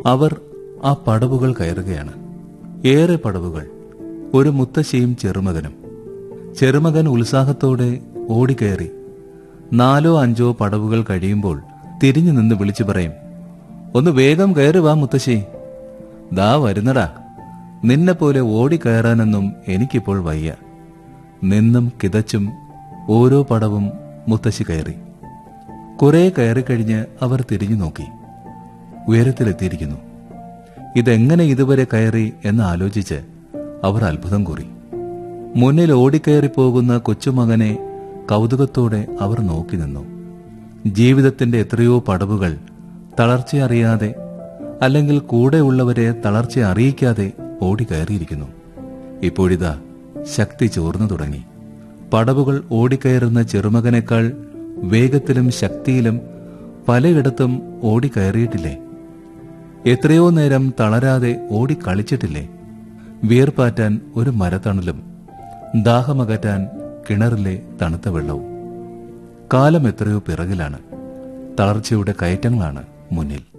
അവർ ആ പടവുകൾ കയറുകയാണ് ഏറെ പടവുകൾ ഒരു മുത്തശ്ശിയും ചെറുമകനും ചെറുമകൻ ഉത്സാഹത്തോടെ ഓടിക്കയറി നാലോ അഞ്ചോ പടവുകൾ കഴിയുമ്പോൾ തിരിഞ്ഞു നിന്ന് വിളിച്ചു പറയും ഒന്ന് വേഗം കയറി വാ മുത്തശ്ശി ദാ വരുന്നടാ നിന്നെ പോലെ ഓടിക്കയറാനൊന്നും എനിക്കിപ്പോൾ വയ്യ നിന്നും കിതച്ചും ഓരോ പടവും മുത്തശ്ശി കയറി കുറെ കയറിക്കഴിഞ്ഞ് അവർ തിരിഞ്ഞു നോക്കി ഉയരത്തിലെത്തിയിരിക്കുന്നു ഇതെങ്ങനെ ഇതുവരെ കയറി എന്ന് ആലോചിച്ച് അവർ അത്ഭുതം കൂറി മുന്നിൽ ഓടിക്കയറി പോകുന്ന കൊച്ചുമകനെ കൗതുകത്തോടെ അവർ നോക്കി നിന്നു ജീവിതത്തിന്റെ എത്രയോ പടവുകൾ തളർച്ചയറിയാതെ അല്ലെങ്കിൽ കൂടെയുള്ളവരെ തളർച്ച അറിയിക്കാതെ ഓടിക്കയറിയിരിക്കുന്നു ഇപ്പോഴിതാ ശക്തി ചോർന്നു തുടങ്ങി പടവുകൾ ഓടിക്കയറുന്ന ചെറുമകനേക്കാൾ വേഗത്തിലും ശക്തിയിലും പലയിടത്തും ഓടിക്കയറിയിട്ടില്ലേ എത്രയോ നേരം തളരാതെ ഓടിക്കളിച്ചിട്ടില്ലേ വിയർപ്പാറ്റാൻ ഒരു മരത്തണലും ദാഹമകറ്റാൻ കിണറിലെ തണുത്ത വെള്ളവും കാലം എത്രയോ പിറകിലാണ് തളർച്ചയുടെ കയറ്റങ്ങളാണ് മുന്നിൽ